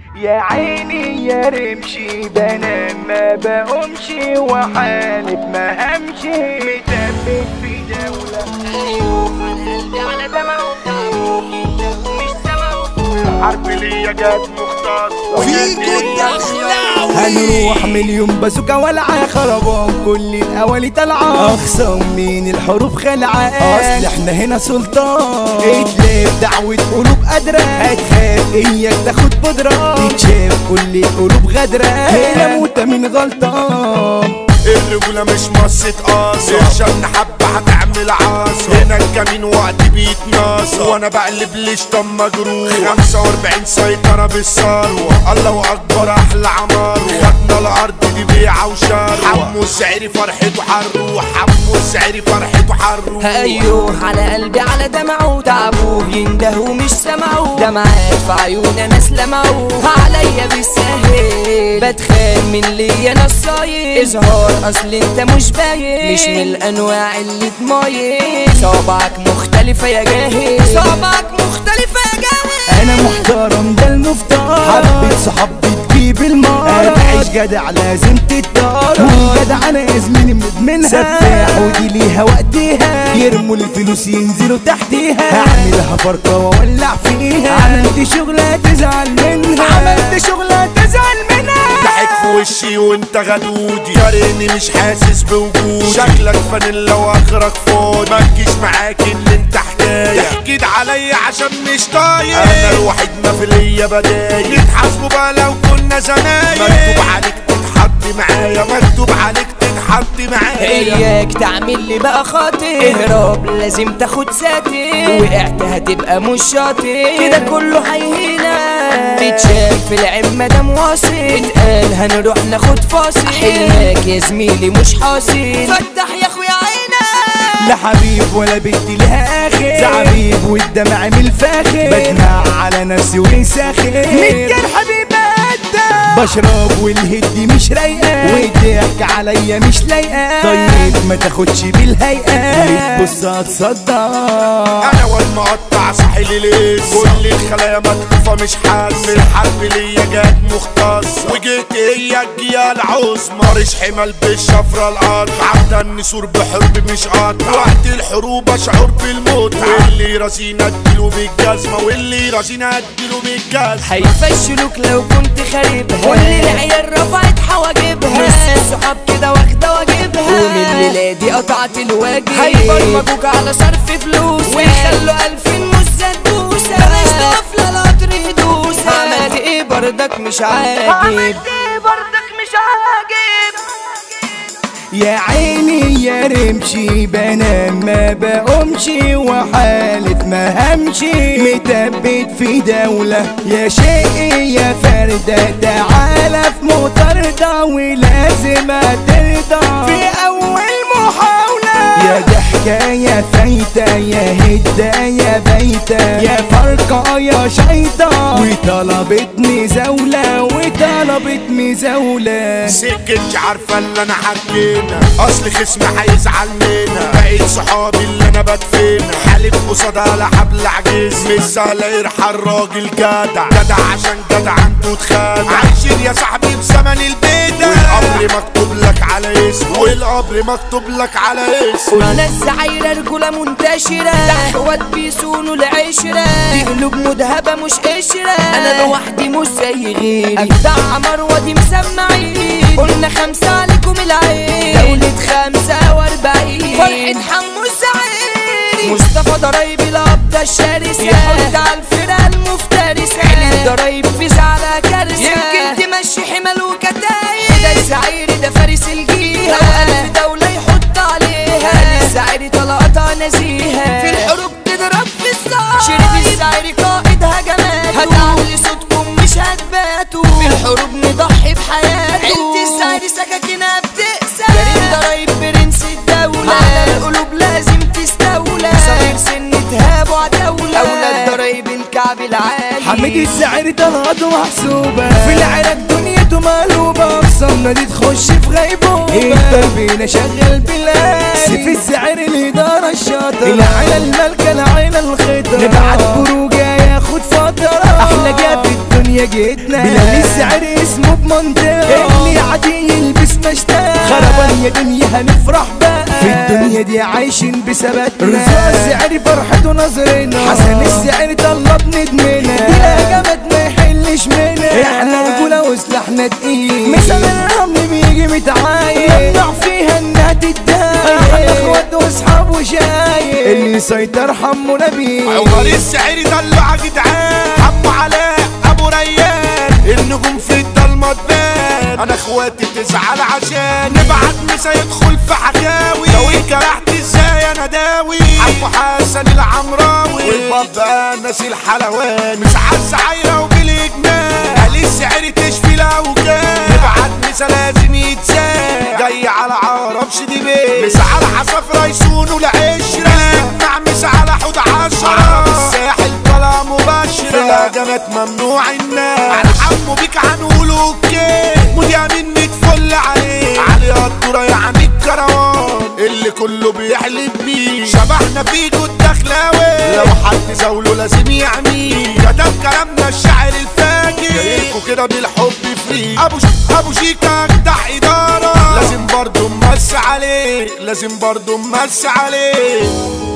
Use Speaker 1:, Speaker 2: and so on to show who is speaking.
Speaker 1: يا عيني يا رمشي بنام ما بقومش وحالف ما همشي متبت في دولة
Speaker 2: على دمعه مش سمعه
Speaker 1: حرب ليا جت مختصة
Speaker 3: فيكو الدخلاوي
Speaker 4: هنروح مليون بازوكا ولعة خربان كل الأوالي طالعة أخصم من الحروب خلعة أصل احنا هنا سلطان اتلاب دعوة قلوب قادرة هتخاف إياك تاخد بودرة تتشاف كل القلوب غادرة هنا موتة من غلطان
Speaker 3: الرجولة مش مصة قاصة عشان حبة هتعمل عاصة هنا الكمين وقت بيتناصر وانا بقلب ليش طم مجروح 45 سيطرة بالثروة الله اكبر احلى عمار خدنا الارض دي بيعة وشروة حمو السعري فرحته حروح حمو السعري فرحته حروح
Speaker 2: ايوه على قلبي على دمعه تعبوه يندهوا مش سمعوا دمعات في عيون ناس لمعوا عليا بالسهل بتخان من ليا ناس صايم اظهار اصل انت مش باين مش من الانواع اللي تمايل صوابعك مختلفة يا جاهل صوابعك مختلفة يا جاهل
Speaker 4: انا محترم ده المفترض حبة صحاب بتجيب المرض تعيش جدع لازم تتدرب والجدع انا يا زميلي مدمنها سفاح ودي ليها وقتها يرموا الفلوس ينزلوا تحتيها هعملها فرقة واولع فيها عملت شغلة تزعل منها عملت شغلة تزعل منها
Speaker 3: ضحك في وشي وانت غدودي فارقني مش حاسس بوجودي شكلك فانيلا واخرك فاضي ما تجيش معاك ان انت حكايه تحكيد عليا عشان مش طايق انا الوحيد ما في ليا بدايل نتحاسبوا بقى لو كنا زمايل مكتوب عليك تتحط معايا مكتوب عليك تتحط معايا
Speaker 2: اياك تعمل لي بقى خاطر اهرب لازم تاخد ساتر وقعت هتبقى مش شاطر كده كله هيهينا تتشاف في العمة ده مواصل اتقال هنروح ناخد فاصل حلمك يا زميلي مش حاصل فتح يا اخويا عينك
Speaker 4: لا حبيب ولا بنت لها اخر زعبيب والدمع من الفاخر بدمع على نفسي وساخر متجر حبيب بشرب والهد مش رايقه والضحك عليا مش لايقه طيب ما تاخدش بالهيئه بص هتصدق
Speaker 3: انا والمقطع صاحي ليس كل الخلايا مكتوفة مش حاسس الحرب ليا جات مختصة وجيت هي الجيال عظمى ريش حمل بالشفرة الارض عدى النسور بحرب مش قطع وقت الحروب اشعر بالموت واللي راسينا اديله بالجزمة واللي راسينا اديله بالجزمة
Speaker 2: هيفشلوك لو كنت خاربها كل العيال رفعت حواجبها نص الصحاب كده واخده واجبها ومن الليله دي قطعت الواجب هيبرمجوك على صرف فلوس ويخلوا ألفين مزة تبوسة بلاش تقف القطر يدوس عملت ايه بردك مش عاجب بردك مش عاجب
Speaker 4: يا عيني يا رمشي بنام ما بقومش وحالف ما همشي متبت في دولة يا شقي يا فردة تعالى في مطاردة ولازم ترضى في أول محاولة يا ضحكة يا فايتة يا هدة يا بيتة يا فرقة يا شيطة وطلبتني زولة وطلبتني زولة
Speaker 3: سكت عارفة اللي انا حكينا اصل خصمي هيزعل منا بقيت صحابي اللي انا بدفنا حالف قصادها على حبل عجيز مش سهل يرحل الراجل جدع جدع عشان جدع عنده اتخانق عايشين يا صاحبي بزمن البيت والقبر مكتوب لك على اسم والقبر مكتوب لك على اسم
Speaker 2: قلنا الزعايرة رجولة منتشرة اخوات بيسونوا العشرة دي قلوب مذهبة مش قشرة انا لوحدي مش زي غيري اجدع مروة دي مسمعين قلنا خمسة عليكم العين دولة خمسة واربعين فرحة حمو الزعيري مصطفى ضرايب القبضة الشرسة يحط على الفرقة المفترسة عين الضرايب فيز على كارثة يمكن تمشي حمل وكتايب ده الزعيري ده فارس الجيل لو ألف دولة يحط عليها الزعيري طلقتها نزيهة في الحروب تضرب في الصعب شريف الزعيري قائد هجمات هتعلي صوتكم مش هتباتوا في الحروب نضحي بحياته عيلة الزعيري سكاكينها بتقسى جريم ضرايب برنس الدولة على القلوب لازم تستولى صغير سن تهاب وعتاولة أولاد ضرايب الكعب العالي
Speaker 4: حميد السعر طلعته محسوبة في العراق دنيته مقلوبة أقسامنا دي تخش في غيبوبة الضرب بينا شغل بلاد سيف السعر الإدارة الشاطرة العيلة المالكة العيلة الخضرة نبعت بروجة ياخد فترة أحلى جاب في الدنيا الدنيا جيتنا بلال السعر اسمه بمنطقة اللي عادي يلبس مشتاق خربان يا دنيا هنفرح بقى في الدنيا دي عايشين بثباتنا رزق السعر فرحته نظرنا حسن السعر طلب ندمنا دي اجابات ما يحلش منها احنا رجولة وسلاحنا تقيل مثال الرمل بيجي متعايل يمنع فيها انها تتضايق احنا اخوات واصحاب وشايل اللي يسيطر حمو نبيل
Speaker 3: عمر السعير دلع جدعان حمو علاء ابو ريان النجوم في الضلمه تبان انا اخواتي تزعل عشان نبعت مسا يدخل في حكاوي لو انجرحت ازاي انا داوي عمو حسن العمراوي والبابا ناس الحلوان مش عالسعيرة وبالاجمال قال السعر تشفي الاوجاع نبعت مسا لازم يتزاد جاي على عرب شدي بيه مش على حصف ريسون والعشرة مع مش على حوض عشرة الساحل طلع مباشرة في الهجمات ممنوع الناس على حمو بيك هنقول اوكي مديامين متفل عليه علي الدورة يعني الكروان اللي كله بيحلف بيه شبحنا فيكو الدخلاوي لو حد زاوله لازم يعميه كتب كلامنا الشاعر الفاجر جايلكوا كده بالحب فري ابو ش... ابو شيكا اجدع اداره لازم برضه نمس عليه لازم برضه نمس عليه